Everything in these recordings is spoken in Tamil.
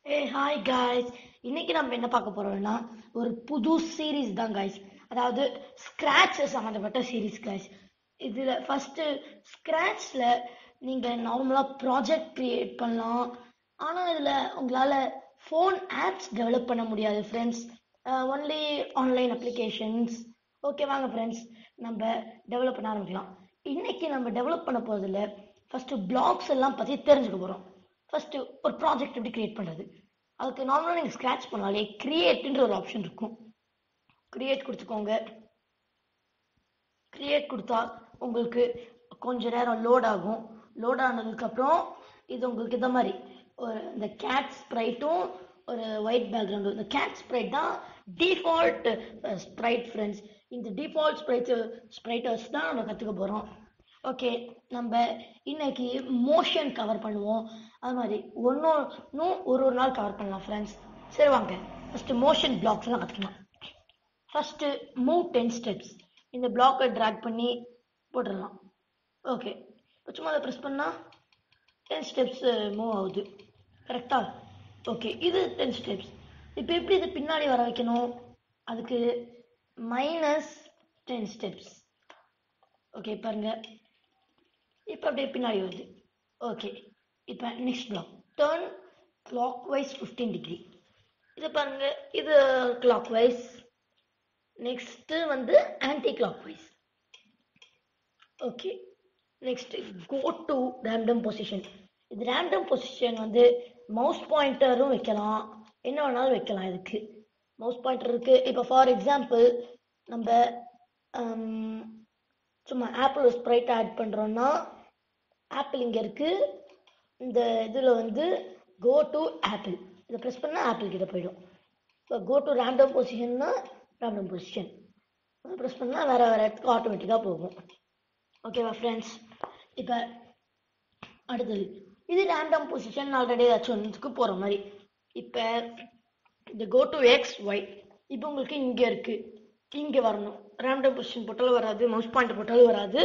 ஏ ஹாய் காய்ஸ் இன்னைக்கு நம்ம என்ன பார்க்க போறோம்னா ஒரு புது சீரீஸ் தான் காய்ஸ் அதாவது ஸ்கிராட்ச் சம்மந்தப்பட்ட சீரீஸ் காய்ஸ் இதுல ஃபர்ஸ்ட் ஸ்கிராட்ச்ல நீங்க நார்மலா ப்ராஜெக்ட் கிரியேட் பண்ணலாம் ஆனா இதுல உங்களால ஃபோன் ஆப்ஸ் டெவலப் பண்ண முடியாது friends only online applications okay வாங்க ஃப்ரெண்ட்ஸ் நம்ம டெவலப் பண்ண ஆரம்பிக்கலாம் இன்னைக்கு நம்ம டெவலப் பண்ண போறதுல ஃபர்ஸ்ட் பிளாக்ஸ் எல்லாம் பத்தி தெரிஞ்சுக்க போறோம் ஃபர்ஸ்ட் ஒரு ப்ராஜெக்ட் எப்படி கிரியேட் பண்றது அதுக்கு நார்மலாக நீங்கள் ஸ்க்ராட்ச் பண்ணாலே கிரியேட்ன்ற ஒரு ஆப்ஷன் இருக்கும் கிரியேட் கொடுத்துக்கோங்க கிரியேட் கொடுத்தா உங்களுக்கு கொஞ்ச நேரம் லோட் ஆகும் லோட் ஆனதுக்கப்புறம் இது உங்களுக்கு இந்த மாதிரி ஒரு இந்த கேட் ஸ்ப்ரைட்டும் ஒரு ஒயிட் பேக்ரவுண்டு இந்த கேட் ஸ்ப்ரைட் தான் டிஃபால்ட் ஸ்ப்ரைட் ஃப்ரெண்ட்ஸ் இந்த டிஃபால்ட் ஸ்ப்ரைட் ஸ்ப்ரைட்டர்ஸ் தான் நம்ம கற்றுக்க போகிறோம் ஓகே நம்ம இன்னைக்கு மோஷன் கவர் பண்ணுவோம் அது மாதிரி ஒன்றும் ஒரு ஒரு நாள் கவர் பண்ணலாம் ஃப்ரெண்ட்ஸ் சரி வாங்க ஃபர்ஸ்ட் மோஷன் பிளாக்ஸ் எல்லாம் கற்றுக்கலாம் ஃபர்ஸ்ட் மூவ் டென் ஸ்டெப்ஸ் இந்த பிளாக்கை ட்ராக் பண்ணி போட்டுடலாம் ஓகே இப்போ சும்மா அதை ப்ரெஸ் பண்ணால் டென் ஸ்டெப்ஸ் மூவ் ஆகுது கரெக்டா ஓகே இது டென் ஸ்டெப்ஸ் இப்போ எப்படி இது பின்னாடி வர வைக்கணும் அதுக்கு மைனஸ் டென் ஸ்டெப்ஸ் ஓகே பாருங்க இப்போ அப்படியே பின்னாடி வருது ஓகே இப்போ next block turn clockwise fifteen degree இது பாருங்க இது கிளாக் வைஸ் நெக்ஸ்ட் வந்து anticlockwise okay next go to random position இது ரேண்டம் பொசிஷன் வந்து மவுஸ் பாயிண்டரும் வைக்கலாம் என்ன வேணாலும் வைக்கலாம் இதுக்கு மவுஸ் பாயிண்டர் இருக்கு இப்போ ஃபார் எக்ஸாம்பிள் நம்ம ஹம், சும்மா ஆப்பிள் ஸ்ப்ரைட் ஆட் பண்ணுறோன்னா ஆப்பிள் இங்கே இருக்கு இந்த இதில் வந்து கோ டு ஆப்பிள் இதை ப்ரெஸ் பண்ணால் ஆப்பிள் கிட்ட போயிடும் இப்போ கோ டு ரேண்டம் பொசிஷன்னா ரேண்டம் பொசிஷன் ப்ரெஸ் பண்ணால் வேற வேற இடத்துக்கு ஆட்டோமேட்டிக்காக போகும் ஓகேவா ஃப்ரெண்ட்ஸ் இப்போ அடுத்தது இது ரேண்டம் பொசிஷன் ஆல்ரெடி ஏதாச்சும் ஒன்றுக்கு போகிற மாதிரி இப்போ இந்த கோ டு எக்ஸ் ஒய் இப்போ உங்களுக்கு இங்கே இருக்கு இங்கே வரணும் ரேண்டம் பொசிஷன் போட்டாலும் வராது மவுஸ் பாயிண்ட் போட்டாலும் வராது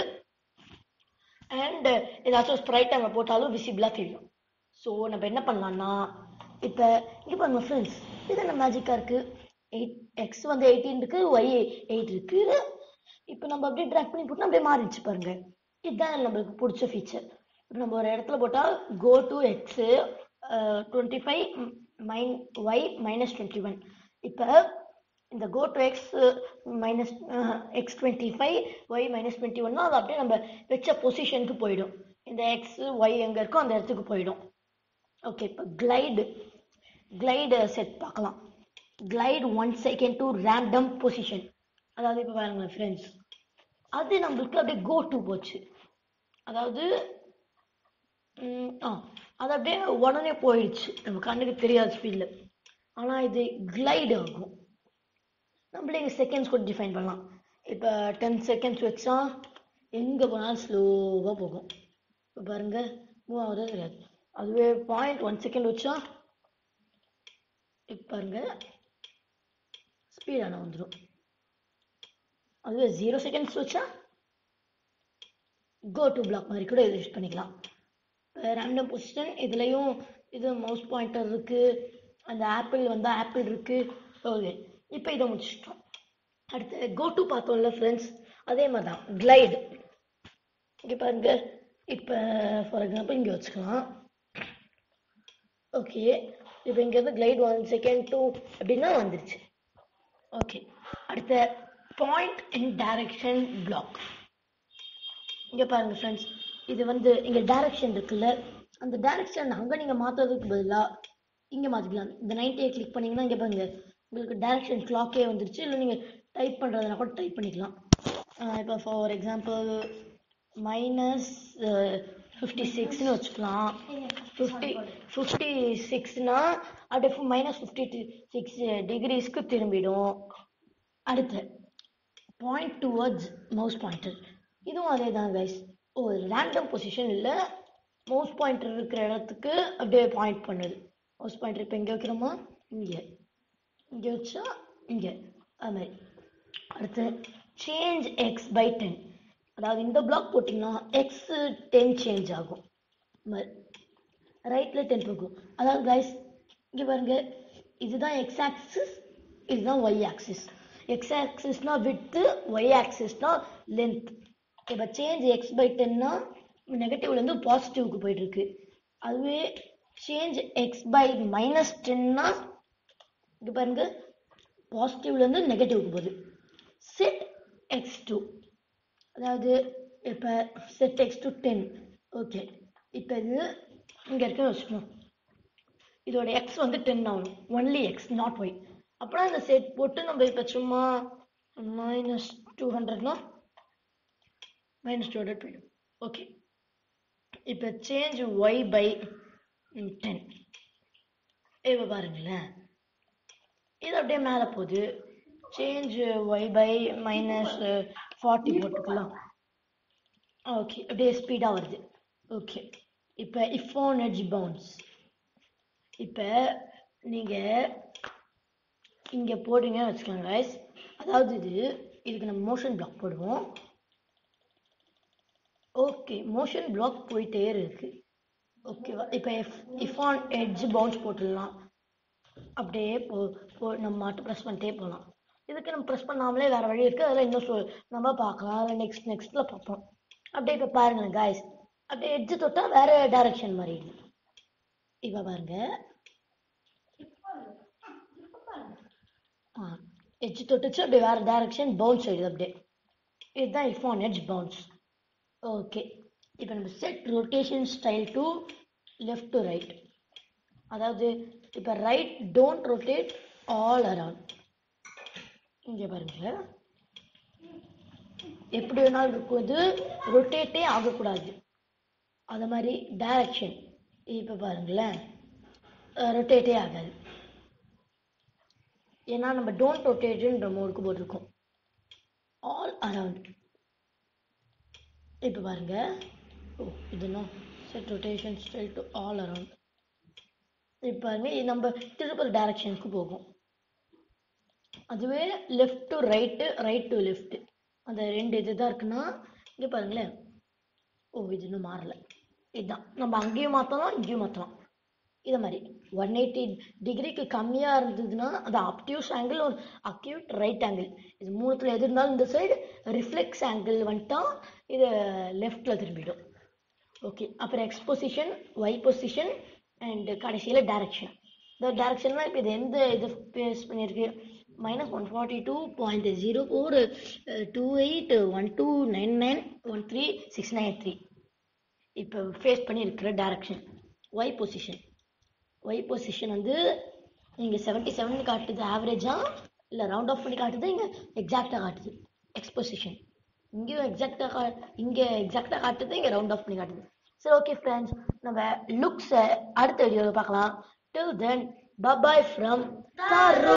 அண்ட் ஏதாச்சும் ஸ்ப்ரைட் அங்கே போட்டாலும் விசிபிளாக தெரியும் ஸோ நம்ம என்ன பண்ணலாம்னா இப்போ இங்கே பாருங்க ஃப்ரெண்ட்ஸ் இது என்ன மேஜிக்காக இருக்கு எயிட் எக்ஸ் வந்து எயிட்டீன் இருக்கு ஒய் எயிட் இருக்கு இப்போ நம்ம அப்படியே ட்ராக் பண்ணி போட்டோம் அப்படியே மாறிடுச்சு பாருங்க இதுதான் நம்மளுக்கு பிடிச்ச ஃபீச்சர் இப்போ நம்ம ஒரு இடத்துல போட்டால் go to X twenty five minus Y minus twenty one இப்போ இந்த go to X minus X twenty five Y minus twenty ஒன்னா அது அப்படியே நம்ம வச்ச பொசிஷனுக்கு போயிடும் இந்த எக்ஸ் ஒய் எங்கே இருக்கோ அந்த இடத்துக்கு போயிடும் ஓகே இப்போ கிளைடு கிளைடு செட் பார்க்கலாம் glide one second to random position அதாவது இப்போ பாருங்க ஃப்ரெண்ட்ஸ் அது நம்மளுக்கு அப்படியே கோ டு போச்சு அதாவது ம், ஆ அது அப்படியே உடனே போயிடுச்சு நம்ம கண்ணுக்கு தெரியாத ஸ்பீடில் ஆனால் இது கிளைட் ஆகும் நம்மளே இங்கே செகண்ட்ஸ் கூட டிஃபைன் பண்ணலாம் இப்போ டென் செகண்ட்ஸ் வச்சா எங்கே போனாலும் ஸ்லோவாக போகும் இப்போ பாருங்க மூவ் ஆகுதே தெரியாது அதுவே பாயிண்ட் ஒன் செகண்ட் வச்சா இப்போ பாருங்க ஸ்பீடான வந்துடும் அதுவே ஜீரோ செகண்ட்ஸ் வச்சா கோ டு பிளாக் மாதிரி கூட இதை யூஸ் பண்ணிக்கலாம் ரேண்டம் பொசிஷன் இதுலேயும் இது மவுஸ் பாயிண்டர் இருக்கு அந்த ஆப்பிள் வந்தால் ஆப்பிள் இருக்கு ஓகே இப்போ இதை முடிச்சிட்டோம் அடுத்து கோ டு பார்த்தோம்ல ஃப்ரெண்ட்ஸ் அதே மாதிரி தான் கிளைடு இங்கே பாருங்க இப்போ ஃபார் எக்ஸாம்பிள் இங்கே வச்சுக்கலாம் ஓகே இப்போ இங்கேருந்து கிளைட் ஒன் செகண்ட் டூ அப்படின்னா வந்துருச்சு ஓகே அடுத்த பாயிண்ட் இன் டைரக்ஷன் பிளாக் இங்கே பாருங்க ஃப்ரெண்ட்ஸ் இது வந்து இங்கே டைரக்ஷன் இருக்குல்ல அந்த டைரக்ஷன் அங்கே நீங்கள் மாற்றுறதுக்கு பதிலாக இங்கே மாற்றிக்கலாம் இந்த நைன்ட்டியை கிளிக் பண்ணீங்கன்னா இங்கே பாருங்க உங்களுக்கு டைரக்ஷன் கிளாக்கே வந்துருச்சு இல்லை நீங்கள் டைப் பண்ணுறதுனா கூட டைப் பண்ணிக்கலாம் இப்போ ஃபார் எக்ஸாம்பிள் மைனஸ் ஃபிஃப்டி சிக்ஸ்னு வச்சுக்கலாம் ஃபிஃப்டி ஃபிஃப்டி சிக்ஸ்னா அப்படியே மைனஸ் ஃபிஃப்டி சிக்ஸ் டிகிரிஸ்க்கு திரும்பிடும் அடுத்து பாயிண்ட் டுவர்ட்ஸ் மவுஸ் பாயிண்டர் இதுவும் அதே தான் கைஸ் ஓ ரேண்டம் பொசிஷன் இல்லை மவுஸ் பாயிண்டர் இருக்கிற இடத்துக்கு அப்படியே பாயிண்ட் பண்ணுது மவுஸ் பாயிண்டர் இப்போ எங்கே வைக்கிறோமா இங்கே இங்கே வச்சா இங்கே அது மாதிரி அடுத்து சேஞ்ச் எக்ஸ் பை டென் அதாவது இந்த பிளாக் போட்டிங்கன்னா எக்ஸ் டென் சேஞ்ச் ஆகும் ரைட்டில் டென் போகும் அதாவது கைஸ் இங்க பாருங்க இதுதான் எக்ஸ் ஆக்சிஸ் இதுதான் ஒய் ஆக்சிஸ் எக்ஸ் ஆக்சிஸ்னா வித்து ஒய் ஆக்சிஸ்னா லென்த் இப்போ சேஞ்ச் எக்ஸ் பை டென்னா நெகட்டிவ்லேருந்து பாசிட்டிவ்க்கு போயிட்டு இருக்கு அதுவே சேஞ்ச் எக்ஸ் பை மைனஸ் டென்னா இங்க பாருங்க பாசிட்டிவ்லேருந்து நெகட்டிவ்க்கு போகுது செட் எக்ஸ் டூ அதாவது இப்போ set X to ten okay இப்போ இது இங்கே இருக்குன்னு வச்சுக்கணும் இதோட எக்ஸ் வந்து டென் ஆகணும் ஒன்லி எக்ஸ் நாட் ஒய் அப்புறம் இந்த செட் போட்டு நம்ம இப்போ சும்மா மைனஸ் டூ ஹண்ட்ரட்னா மைனஸ் டூ ஹண்ட்ரட் போயிடும் ஓகே இப்போ சேஞ்ச் ஒய் பை டென் இப்போ பாருங்களேன் இது அப்படியே மேலே போகுது change Y by minus forty போட்டுக்கலாம் ஓகே அப்படியே ஸ்பீடாக வருது ஓகே இப்போ இஃப் ஆன் எட்ஜ் பவுன்ஸ் இப்போ நீங்கள் இங்கே போடுங்கன்னு வச்சுக்கோங்க guys அதாவது இது இதுக்கு நம்ம மோஷன் பிளாக் போடுவோம் ஓகே மோஷன் பிளாக் போயிட்டே இருக்கு ஓகேவா இப்போ if if on edge bounce போட்டுடலாம் அப்படியே போ போ நம்ம மாட்டு ப்ரெஸ் பண்ணிட்டே போகலாம் இதுக்கு நம்ம ப்ரெஸ் பண்ணாமலே வேறு வழி இருக்குது அதில் இன்னும் சொல் நம்ம பார்க்கலாம் அதில் நெக்ஸ்ட் நெக்ஸ்ட்டில் பார்ப்போம் அப்படியே இப்போ பாருங்களேன் காய்ஸ் அப்படியே எட்ஜு தொட்டால் வேறு டைரக்ஷன் மாறிடுது இப்போ பாருங்க ஆ எட்ஜ் தொட்டுச்சு அப்படியே வேறு டைரக்ஷன் பவுன்ஸ் ஆயிடுது அப்படியே இதுதான் if on edge bounce okay இப்போ நம்ம set rotation style to left to right அதாவது இப்போ right don't rotate all around இங்கே பாருங்க எப்படி வேணாலும் இருக்கும் இது ரொட்டேட்டே ஆகக்கூடாது அது மாதிரி டைரக்ஷன் இப்போ பாருங்களேன் ரொட்டேட்டே ஆகாது ஏன்னா நம்ம டோன்ட் ரொட்டேட்ன்ற மோடுக்கு போட்டிருக்கோம் ஆல் அரவுண்ட் இப்போ பாருங்க ஓ இதுனா set rotation style to all around இப்போ பாருங்க இது நம்ம திருப்பதி டைரக்ஷனுக்கு போகும் அதுவே left to right right to left அந்த ரெண்டு இது தான் இருக்குன்னா இங்கே பாருங்களேன் ஓ இது இன்னும் மாறல இதுதான் நம்ம அங்கேயும் மாற்றலாம் இங்கேயும் மாற்றலாம் இதை மாதிரி ஒன் எயிட்டி டிகிரிக்கு கம்மியாக இருந்ததுன்னா அது அப்டியூஸ் ஆங்கிள் ஒரு அக்யூட் ரைட் ஆங்கிள் இது மூணுத்தில் எது இருந்தாலும் இந்த சைடு ரிஃப்ளெக்ஸ் ஆங்கிள் வந்துட்டா இது லெஃப்டில் திரும்பிடும் ஓகே அப்புறம் X position Y position and கடைசியில் டைரக்ஷன் இந்த டைரக்ஷன்லாம் இப்போ இது எந்த இது பேஸ் பண்ணியிருக்கு minus one forty two point zero four two eight one two nine nine one three six nine three இப்போ ஃபேஸ் பண்ணி இருக்கிற direction Y position Y position வந்து இங்கே செவன்ட்டி செவன் காட்டுது ஆவரேஜாக இல்லை ரவுண்ட் ஆஃப் பண்ணி காட்டுது இங்கே எக்ஸாக்டாக காட்டுது எக்ஸ் பொசிஷன் இங்கேயும் எக்ஸாக்டாக கா இங்கே எக்ஸாக்டாக காட்டுது இங்கே ரவுண்ட் ஆஃப் பண்ணி காட்டுது சரி ஓகே ஃப்ரெண்ட்ஸ் நம்ம லுக்ஸை அடுத்த வீடியோவில் பார்க்கலாம் till then bye bye from car